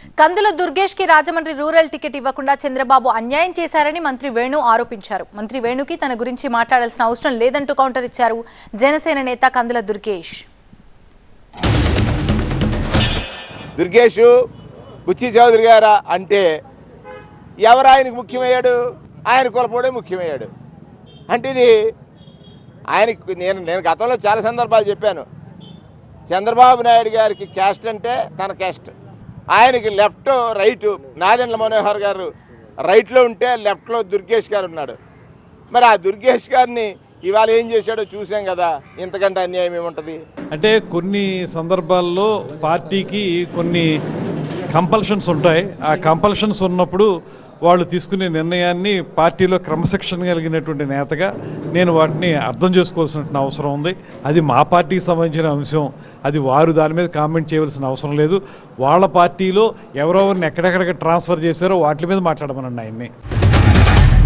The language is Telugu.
కందుల దుర్గేష్ కి రాజమండ్రి రూరల్ టికెట్ ఇవ్వకుండా చంద్రబాబు అన్యాయం చేశారని మంత్రి వేణు ఆరోపించారు మంత్రి వేణుకి తన గురించి మాట్లాడాల్సిన అవసరం లేదంటూ కౌంటర్ ఇచ్చారు జనసేన నేత కందుల దుర్గేష్ దుర్గేష్ బుచ్చి చౌదరి గారా అంటే ఎవరు ఆయనకు ముఖ్యమయ్యాడు ఆయన కులపోడే ముఖ్యమయ్యాడు అంటే ఇది ఆయనకు నేను నేను గతంలో చాలా సందర్భాలు చెప్పాను చంద్రబాబు నాయుడు గారికి క్యాస్ట్ అంటే తన క్యాస్ట్ ఆయనకి లెఫ్ట్ రైట్ నాదెండ్ల మనోహర్ గారు రైట్లో ఉంటే లెఫ్ట్లో దుర్గేష్ గారు ఉన్నాడు మరి ఆ దుర్గేష్ గారిని ఇవాళ ఏం చేశాడో చూసాం కదా ఇంతకంటే అన్యాయం ఏముంటుంది అంటే కొన్ని సందర్భాల్లో పార్టీకి కొన్ని కంపల్షన్స్ ఉంటాయి ఆ కంపల్షన్స్ ఉన్నప్పుడు వాళ్ళు తీసుకునే నిర్ణయాన్ని పార్టీలో క్రమశిక్షణ కలిగినటువంటి నేతగా నేను వాటిని అర్థం చేసుకోవాల్సిన అవసరం ఉంది అది మా పార్టీకి సంబంధించిన అంశం అది వారు దాని మీద కామెంట్ చేయవలసిన అవసరం లేదు వాళ్ళ పార్టీలో ఎవరెవరిని ఎక్కడెక్కడికి ట్రాన్స్ఫర్ చేశారో వాటి మీద మాట్లాడమనండి ఆయన్ని